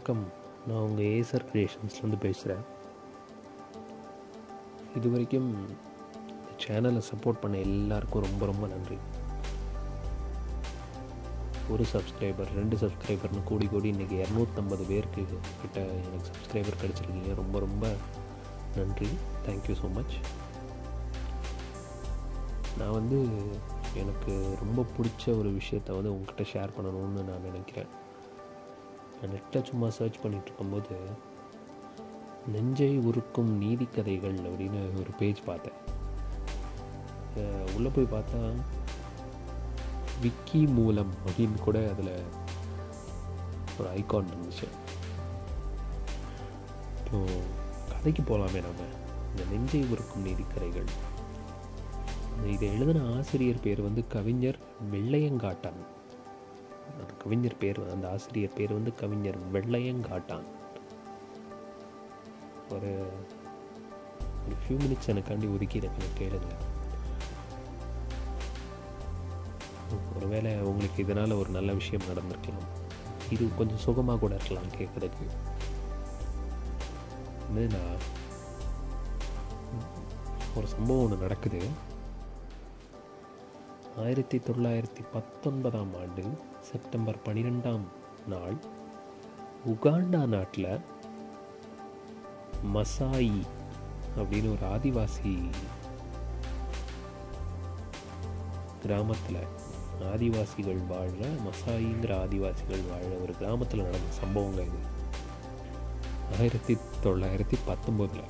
வணக்கம் நான் உங்கள் ஏசர் க்ரியேஷன்ஸ்லேருந்து பேசுகிறேன் இது வரைக்கும் இந்த சேனலை சப்போர்ட் பண்ண எல்லாருக்கும் ரொம்ப ரொம்ப நன்றி ஒரு சப்ஸ்கிரைபர் ரெண்டு சப்ஸ்கிரைபர்னு கூடி கூடி இன்றைக்கி இரநூத்தம்பது பேருக்கு கிட்ட எனக்கு சப்ஸ்கிரைபர் கிடச்சிருக்கீங்க ரொம்ப ரொம்ப நன்றி தேங்க்யூ ஸோ மச் நான் வந்து எனக்கு ரொம்ப பிடிச்ச ஒரு விஷயத்தை வந்து உங்ககிட்ட ஷேர் பண்ணணும்னு நான் நினைக்கிறேன் நான் நெட்டில் சும்மா சர்ச் பண்ணிட்டு இருக்கும்போது நெஞ்சை உருக்கும் நீதி கதைகள் அப்படின்னு ஒரு பேஜ் பார்த்தேன் உள்ளே போய் பார்த்தா விக்கி மூலம் அப்படின்னு கூட அதில் ஒரு ஐகான் இருந்துச்சு இப்போ கதைக்கு போகலாமே நம்ம இந்த நெஞ்சை உருக்கும் நீதி கதைகள் இதை எழுதின ஆசிரியர் பேர் வந்து கவிஞர் வெள்ளையங்காட்டான் அந்த கவிஞர் பேர் அந்த ஆசிரியர் பேர் வந்து கவிஞர் வெள்ளையங்காட்டான் ஒரு ஒரு ஃபியூ மினிட்ஸ் எனக்காண்டி ஒதுக்கி எனக்கு கேளுங்க ஒருவேளை உங்களுக்கு இதனால் ஒரு நல்ல விஷயம் நடந்திருக்கலாம் இது கொஞ்சம் சுகமாக கூட இருக்கலாம் கேட்குறதுக்கு வந்து நான் ஒரு சம்பவம் ஒன்று நடக்குது ஆயிரத்தி தொள்ளாயிரத்தி பத்தொன்பதாம் ஆண்டு செப்டம்பர் பன்னிரெண்டாம் நாள் உகாண்டா நாட்டில் மசாயி அப்படின்னு ஒரு ஆதிவாசி கிராமத்தில் ஆதிவாசிகள் வாழ்கிற மசாயிங்கிற ஆதிவாசிகள் வாழ்கிற ஒரு கிராமத்தில் நடந்த சம்பவங்க இது ஆயிரத்தி தொள்ளாயிரத்தி பத்தொம்போதில்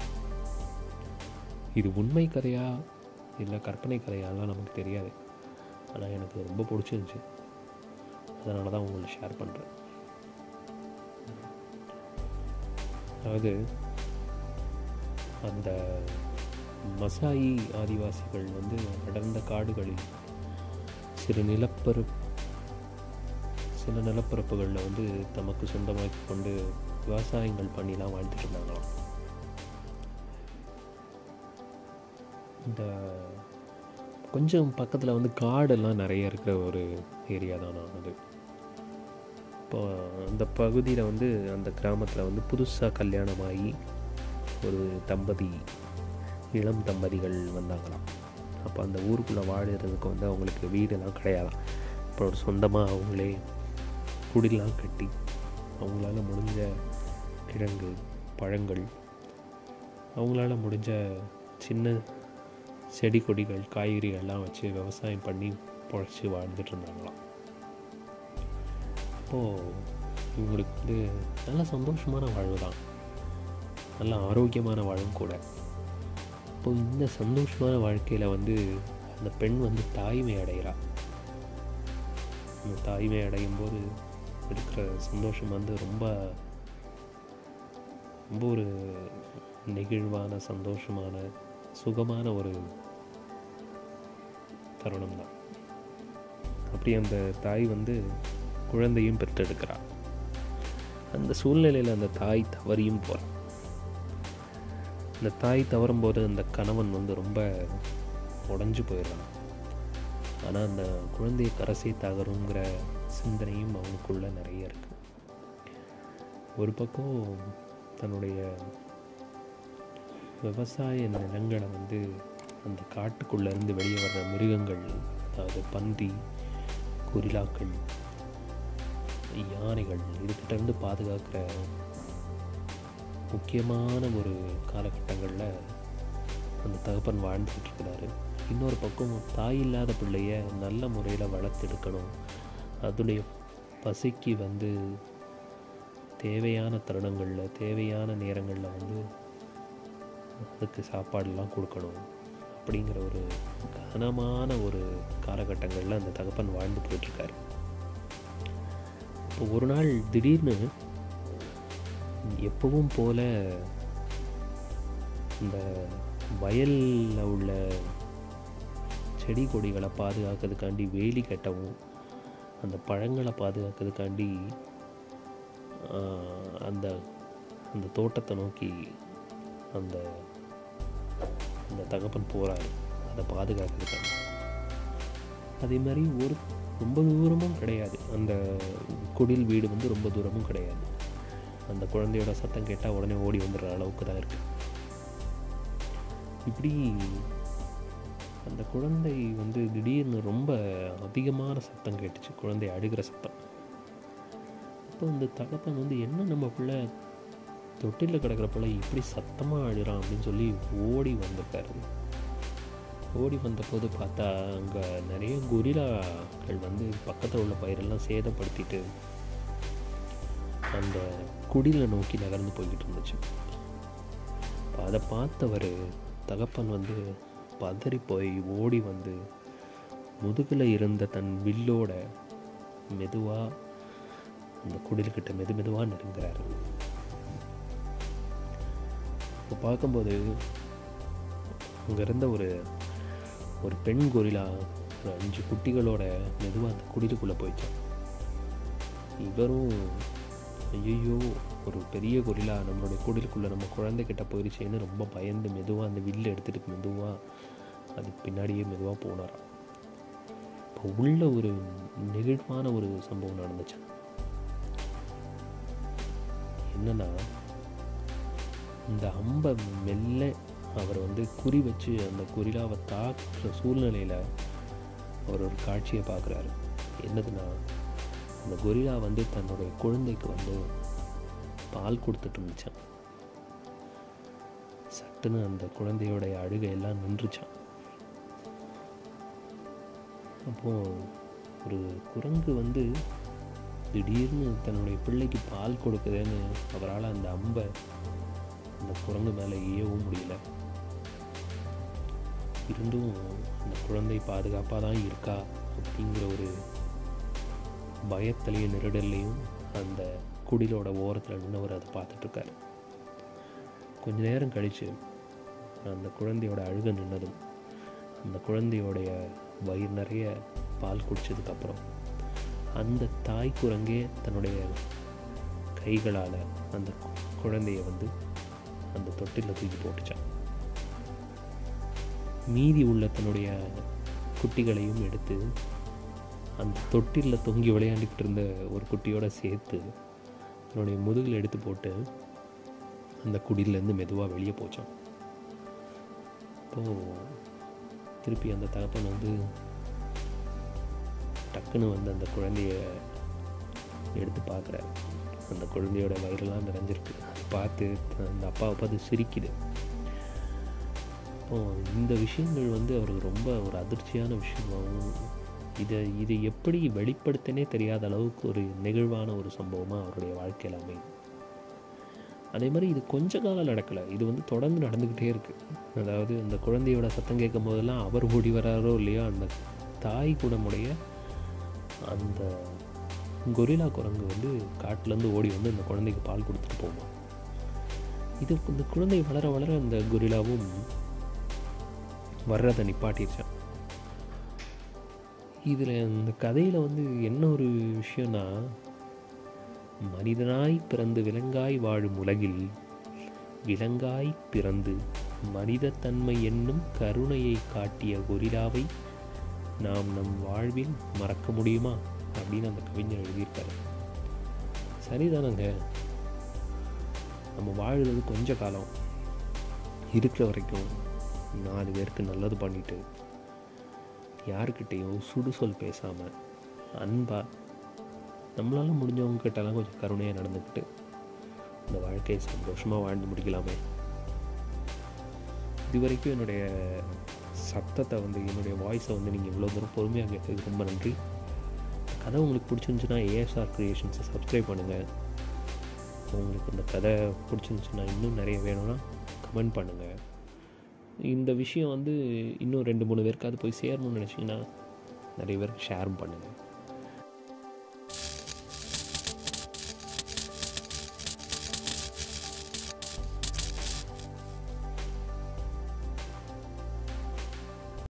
இது உண்மை கதையா இல்லை கற்பனை கதையாலாம் நமக்கு தெரியாது ஆனால் எனக்கு ரொம்ப பிடிச்சிருந்துச்சு அதனால தான் உங்களை ஷேர் பண்ணுறேன் அதாவது அந்த மசாயி ஆதிவாசிகள் வந்து அடர்ந்த காடுகளில் சில நிலப்பர சில நிலப்பரப்புகளில் வந்து தமக்கு சொந்தமாக்கி கொண்டு விவசாயங்கள் பண்ணிலாம் வாழ்ந்துட்டு இருந்தாங்களாம் இந்த கொஞ்சம் பக்கத்தில் வந்து காடெல்லாம் நிறைய இருக்கிற ஒரு ஏரியா தான் நான் அது இப்போ அந்த பகுதியில் வந்து அந்த கிராமத்தில் வந்து புதுசாக கல்யாணமாகி ஒரு தம்பதி இளம் தம்பதிகள் வந்தாங்களாம் அப்போ அந்த ஊருக்குள்ளே வாழுறதுக்கு வந்து அவங்களுக்கு வீடெல்லாம் கிடையாதான் இப்போ ஒரு சொந்தமாக அவங்களே குடிலாம் கட்டி அவங்களால முடிஞ்ச கிழங்கு பழங்கள் அவங்களால முடிஞ்ச சின்ன செடி கொடிகள் காய்கறிகள்லாம் வச்சு விவசாயம் பண்ணி பொழைச்சி வாழ்ந்துட்டு இருந்தாங்களாம் அப்போது இவங்களுக்கு வந்து நல்ல சந்தோஷமான வாழ்வு தான் நல்ல ஆரோக்கியமான வாழும் கூட இப்போ இந்த சந்தோஷமான வாழ்க்கையில் வந்து அந்த பெண் வந்து தாய்மை அடைகிறா அந்த தாய்மை அடையும் போது இருக்கிற சந்தோஷம் வந்து ரொம்ப ரொம்ப ஒரு நெகிழ்வான சந்தோஷமான சுகமான ஒரு தருணம் தான் அப்படி அந்த தாய் வந்து குழந்தையும் பெற்றெடுக்கிறாள் அந்த சூழ்நிலையில் அந்த தாய் தவறியும் போகிறான் அந்த தாய் தவறும்போது அந்த கணவன் வந்து ரொம்ப உடஞ்சி போயிடுறான் ஆனால் அந்த குழந்தையை கரசை தகருங்கிற சிந்தனையும் அவனுக்குள்ள நிறைய இருக்கு ஒரு பக்கம் தன்னுடைய விவசாய நிலங்களை வந்து அந்த காட்டுக்குள்ளேருந்து வெளியே வர்ற மிருகங்கள் அதாவது பன்றி குரிலாக்கள் யானைகள் இதுக்கிட்டேருந்து பாதுகாக்கிற முக்கியமான ஒரு காலகட்டங்களில் அந்த தகப்பன் வாழ்ந்துக்கிட்டு இருக்கிறாரு இன்னொரு பக்கம் தாய் இல்லாத பிள்ளைய நல்ல முறையில் வளர்த்தெடுக்கணும் அதுடைய பசிக்கு வந்து தேவையான தருணங்களில் தேவையான நேரங்களில் வந்து அதுக்கு சாப்பாடெல்லாம் கொடுக்கணும் அப்படிங்கிற ஒரு கனமான ஒரு காலகட்டங்களில் அந்த தகப்பன் வாழ்ந்து போயிட்டுருக்காரு இப்போ ஒரு நாள் திடீர்னு எப்பவும் போல இந்த வயலில் உள்ள செடி கொடிகளை பாதுகாக்கிறதுக்காண்டி வேலி கட்டவும் அந்த பழங்களை பாதுகாக்கிறதுக்காண்டி அந்த அந்த தோட்டத்தை நோக்கி அந்த அந்த தகப்பன் போகிறாரு அதை பாதுகாக்கிறதுக்காக அதே மாதிரி ஒரு ரொம்ப தூரமும் கிடையாது அந்த குடில் வீடு வந்து ரொம்ப தூரமும் கிடையாது அந்த குழந்தையோட சத்தம் கேட்டால் உடனே ஓடி வந்துடுற அளவுக்கு தான் இருக்குது இப்படி அந்த குழந்தை வந்து திடீர்னு ரொம்ப அதிகமான சத்தம் கேட்டுச்சு குழந்தை அழுகிற சத்தம் அப்போ இந்த தகப்பன் வந்து என்ன நம்ம பிள்ளை தொட்டிலில் கிடக்கிற பிள்ளை இப்படி சத்தமாக அழுறான் அப்படின்னு சொல்லி ஓடி வந்திருக்காரு ஓடி வந்தபோது பார்த்தா அங்கே நிறைய கொரிலாக்கள் வந்து பக்கத்தில் உள்ள பயிரெல்லாம் சேதப்படுத்திட்டு அந்த குடிலை நோக்கி நகர்ந்து போய்கிட்டு இருந்துச்சு அப்ப அதை பார்த்தவர் தகப்பன் வந்து பதறி போய் ஓடி வந்து முதுகில் இருந்த தன் வில்லோட மெதுவாக அந்த குடில்கிட்ட மெது மெதுவாக நெருங்குறாரு இப்போ பார்க்கும்போது அங்கே இருந்த ஒரு ஒரு பெண் கொரிலா ஒரு அஞ்சு குட்டிகளோட மெதுவாக அந்த குடிலுக்குள்ளே போயிட்டான் இவரும் ஐயோ ஒரு பெரிய கொரிலா நம்மளுடைய குடிலுக்குள்ளே நம்ம குழந்தைகிட்ட போயிடுச்சேன்னு ரொம்ப பயந்து மெதுவாக அந்த வில்லை எடுத்துகிட்டு மெதுவாக அதுக்கு பின்னாடியே மெதுவாக போனாராம் இப்போ உள்ள ஒரு நெகிழ்வான ஒரு சம்பவம் நடந்துச்சு என்னன்னா இந்த அம்பை மெல்ல அவர் வந்து குறி வச்சு அந்த குறிலாவை தாக்குற சூழ்நிலையில் அவர் ஒரு காட்சியை பார்க்குறாரு என்னதுன்னா அந்த கொரிலா வந்து தன்னுடைய குழந்தைக்கு வந்து பால் கொடுத்துட்டு இருந்துச்சான் சட்டுன்னு அந்த குழந்தையோடைய அழுகை எல்லாம் நின்றுச்சான் அப்போது ஒரு குரங்கு வந்து திடீர்னு தன்னுடைய பிள்ளைக்கு பால் கொடுக்குதுன்னு அவரால் அந்த அம்பை அந்த குரங்கு மேலே ஏவும் முடியல இருந்தும் அந்த குழந்தை பாதுகாப்பாக தான் இருக்கா அப்படிங்கிற ஒரு பயத்திலையும் நெருடல்லையும் அந்த குடிலோட ஓரத்தில் நின்றவர் அதை பார்த்துட்ருக்காரு கொஞ்ச நேரம் கழித்து அந்த குழந்தையோட அழுக நின்னதும் அந்த குழந்தையோடைய வயிறு நிறைய பால் குடிச்சதுக்கப்புறம் அந்த தாய் குரங்கே தன்னுடைய கைகளால் அந்த கு- குழந்தைய வந்து அந்த தொட்டிலில் தூக்கி போட்டுச்சான் மீதி உள்ள தன்னுடைய குட்டிகளையும் எடுத்து அந்த தொட்டிலில் தொங்கி விளையாண்டுக்கிட்டு இருந்த ஒரு குட்டியோட சேர்த்து தன்னுடைய முதுகில் எடுத்து போட்டு அந்த குடியிலேருந்து மெதுவாக வெளியே போச்சான் அப்போது திருப்பி அந்த தகப்பன் வந்து டக்குன்னு வந்து அந்த குழந்தைய எடுத்து பார்க்குறாரு அந்த குழந்தையோட வயிறெல்லாம் நிறைஞ்சிருக்கு அதை பார்த்து அந்த அப்பாவை பார்த்து சிரிக்குது அப்போ இந்த விஷயங்கள் வந்து அவருக்கு ரொம்ப ஒரு அதிர்ச்சியான விஷயமாகவும் இதை இதை எப்படி வெளிப்படுத்தனே தெரியாத அளவுக்கு ஒரு நெகிழ்வான ஒரு சம்பவமாக அவருடைய வாழ்க்கையில் அமையும் அதே மாதிரி இது கொஞ்ச காலம் நடக்கலை இது வந்து தொடர்ந்து நடந்துக்கிட்டே இருக்குது அதாவது அந்த குழந்தையோட சத்தம் கேட்கும் போதெல்லாம் அவர் ஓடி வராரோ இல்லையோ அந்த தாய் குணமுடைய அந்த கொரிலா குரங்கு வந்து காட்டிலேருந்து ஓடி வந்து அந்த குழந்தைக்கு பால் கொடுத்துட்டு போமா இது இந்த குழந்தை வளர வளர அந்த கொரிலாவும் வர்றதை நிப்பாட்டிடுச்சான் இதில் இந்த கதையில் வந்து என்ன ஒரு விஷயம்னா மனிதனாய் பிறந்து விலங்காய் வாழும் உலகில் விலங்காய் பிறந்து மனிதத்தன்மை என்னும் கருணையை காட்டிய கொரிலாவை நாம் நம் வாழ்வில் மறக்க முடியுமா அப்படின்னு அந்த கவிஞர் எழுதியிருக்காரு சரிதானங்க நம்ம வாழுறது கொஞ்ச காலம் இருக்கிற வரைக்கும் நாலு பேருக்கு நல்லது பண்ணிட்டு யாருக்கிட்டேயும் சுடுசொல் பேசாமல் அன்பாக நம்மளால் முடிஞ்சவங்க கிட்டலாம் கொஞ்சம் கருணையாக நடந்துக்கிட்டு இந்த வாழ்க்கையை சந்தோஷமாக வாழ்ந்து முடிக்கலாமே இது வரைக்கும் என்னுடைய சத்தத்தை வந்து என்னுடைய வாய்ஸை வந்து நீங்கள் இவ்வளோ தூரம் பொறுமையாக கேட்டதுக்கு ரொம்ப நன்றி கதை உங்களுக்கு பிடிச்சிருந்துச்சுன்னா ஏஎஸ்ஆர் க்ரியேஷன்ஸை சப்ஸ்கிரைப் பண்ணுங்கள் உங்களுக்கு இந்த கதை பிடிச்சிருந்துச்சுன்னா இன்னும் நிறைய வேணும்னா கமெண்ட் பண்ணுங்கள் இந்த விஷயம் வந்து இன்னும் ரெண்டு மூணு பேருக்காவது போய் சேரணும்னு நினச்சிங்கன்னா நிறைய பேருக்கு ஷேரும் பண்ணுங்கள்